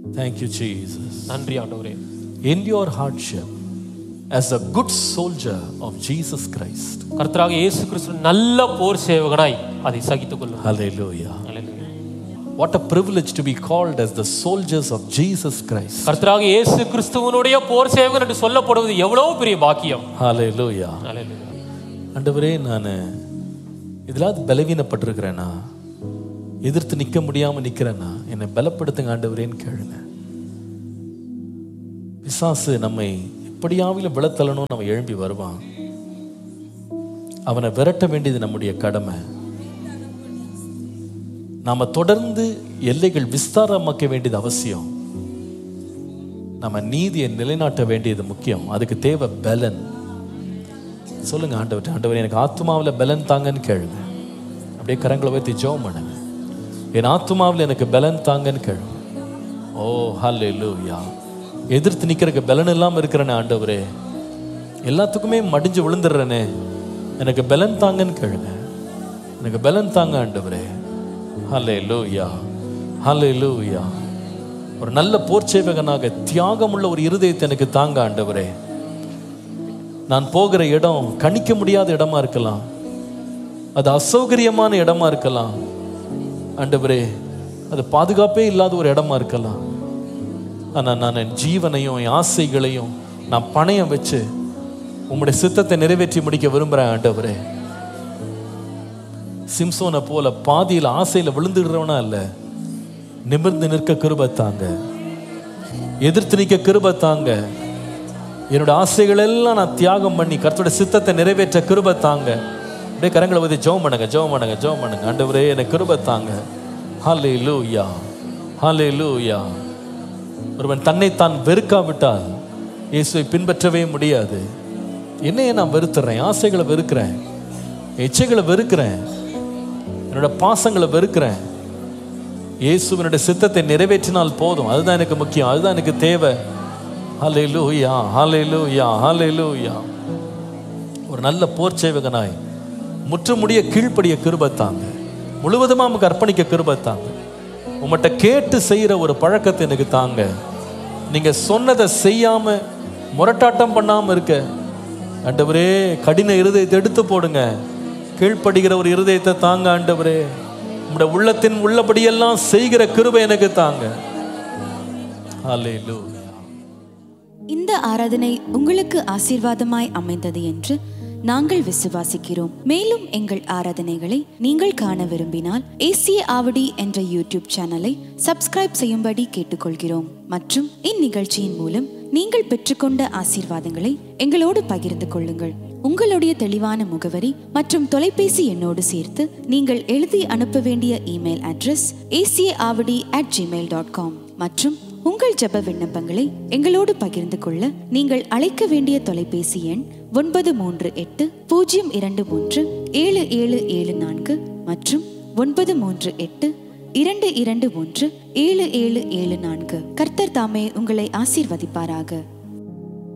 Thank you, Jesus. நன்றி ஆண்டவரே In your hardship, as a good soldier of Jesus Christ, கர்த்தராக இயேசு கிறிஸ்து நல்ல போர் சேவகனாய் அதை சகித்துக் கொள்ளும் hallelujah. What a privilege to be called as the soldiers of Jesus Christ. கர்த்தராக இயேசு கிறிஸ்துவனுடைய போர் சேவகன் என்று சொல்லப்படுவது எவ்வளவு பெரிய பாக்கியம் Hallelujah. Hallelujah. ஆண்டவரே நான் இதிலாவது பலவீனப்பட்டிருக்கிறேனா எதிர்த்து நிற்க முடியாம நிக்கிறேனா என்னை பலப்படுத்துங்க ஆண்டவரேன்னு கேளுங்க பிசாசு நம்மை எப்படியாவிலும் விழத்தள்ளணும் நம்ம எழும்பி வருவான் அவனை விரட்ட வேண்டியது நம்முடைய கடமை நாம தொடர்ந்து எல்லைகள் விஸ்தாரமாக்க வேண்டியது அவசியம் நம்ம நீதியை நிலைநாட்ட வேண்டியது முக்கியம் அதுக்கு தேவை பலன் சொல்லுங்க ஆண்டவர் ஆண்டவர் எனக்கு ஆத்மாவில் பலன் தாங்கன்னு கேளுங்க அப்படியே கரங்களை வைத்து ஜெபம் பண்ணுங்க என் ஆத்மாவில் எனக்கு பலன் தாங்கன்னு கேளுங்க ஓ ஹல்லே லூயா எதிர்த்து நிற்கிறக்கு பலன் இல்லாமல் இருக்கிறேனே ஆண்டவரே எல்லாத்துக்குமே மடிஞ்சு விழுந்துடுறேனே எனக்கு பலன் தாங்கன்னு கேளுங்க எனக்கு பலன் தாங்க ஆண்டவரே ஹல்லே லூயா ஹல்லே லூயா ஒரு நல்ல போர்ச்சேவகனாக தியாகமுள்ள ஒரு இருதயத்தை எனக்கு தாங்க ஆண்டவரே நான் போகிற இடம் கணிக்க முடியாத இடமா இருக்கலாம் அது அசௌகரியமான இடமா இருக்கலாம் ஆண்டவரே அது பாதுகாப்பே இல்லாத ஒரு இடமா இருக்கலாம் ஆனா நான் என் ஜீவனையும் என் ஆசைகளையும் நான் பணையம் வச்சு உம்முடைய சித்தத்தை நிறைவேற்றி முடிக்க விரும்புறேன் ஆண்டவரே சிம்சோனை போல பாதியில் ஆசையில விழுந்துடுறவனா இல்ல நிமிர்ந்து நிற்க கிருபை தாங்க எதிர்த்து நிற்க கிருபை தாங்க என்னோட ஆசைகள் எல்லாம் நான் தியாகம் பண்ணி கர்த்தரோட சித்தத்தை நிறைவேற்ற கிருபை தாங்க அப்படியே கரங்களை வந்து ஜெபம் பண்ணுங்க ஜெபம் பண்ணுங்க ஜெபம் பண்ணுங்க ஆண்டவரே எனக்கு கிருபை தாங்க ஹாலே லூயா ஹாலே லூயா ஒருவன் தன்னைத்தான் வெறுக்காவிட்டால் இயேசுவை பின்பற்றவே முடியாது என்னையே நான் வெறுத்துறேன் ஆசைகளை வெறுக்கிறேன் இச்சைகளை வெறுக்கிறேன் என்னோட பாசங்களை வெறுக்கிறேன் இயேசுவினுடைய சித்தத்தை நிறைவேற்றினால் போதும் அதுதான் எனக்கு முக்கியம் அதுதான் எனக்கு தேவை ஹalleluya ஹalleluya ஹalleluya ஒரு நல்ல போர் சேவகனாய் முற்றுமுடிய கீழ்ப்படிய கிருபத்தாங்க முழுவதுமா நமக்கு அர்ப்பணிக்க கிருபத்தாங்க உங்கள்கிட்ட கேட்டு செய்யற ஒரு பழக்கத்தை எனக்கு தாங்க நீங்க சொன்னதை செய்யாம முரட்டாட்டம் பண்ணாம இருக்க ஆண்டவரே கடின இருதயத்தை எடுத்து போடுங்க கீழ்ப்படுகிற ஒரு இருதயத்தை தாங்க ஆண்டவரே உங்களுடைய உள்ளத்தின் உள்ளபடியெல்லாம் செய்கிற கிருபை எனக்கு தாங்க ஹalleluya இந்த ஆராதனை உங்களுக்கு ஆசீர்வாதமாய் அமைந்தது என்று நாங்கள் விசுவாசிக்கிறோம் மேலும் எங்கள் ஆராதனைகளை நீங்கள் காண விரும்பினால் ஏசிய ஆவடி என்ற யூடியூப் சேனலை சப்ஸ்கிரைப் செய்யும்படி கேட்டுக்கொள்கிறோம் மற்றும் இந்நிகழ்ச்சியின் மூலம் நீங்கள் பெற்றுக்கொண்ட ஆசீர்வாதங்களை எங்களோடு பகிர்ந்து கொள்ளுங்கள் உங்களுடைய தெளிவான முகவரி மற்றும் தொலைபேசி எண்ணோடு சேர்த்து நீங்கள் எழுதி அனுப்ப வேண்டிய இமெயில் அட்ரஸ் ஏசிய Avadi at Gmail dot com மற்றும் உங்கள் ஜெப விண்ணப்பங்களை எங்களோடு பகிர்ந்து கொள்ள நீங்கள் அழைக்க வேண்டிய தொலைபேசி எண் ஒன்பது மூன்று எட்டு பூஜ்ஜியம் இரண்டு மூன்று ஏழு ஏழு ஏழு நான்கு மற்றும் ஒன்பது மூன்று எட்டு இரண்டு இரண்டு ஒன்று ஏழு ஏழு ஏழு நான்கு கர்த்தர் தாமே உங்களை ஆசீர்வதிப்பாராக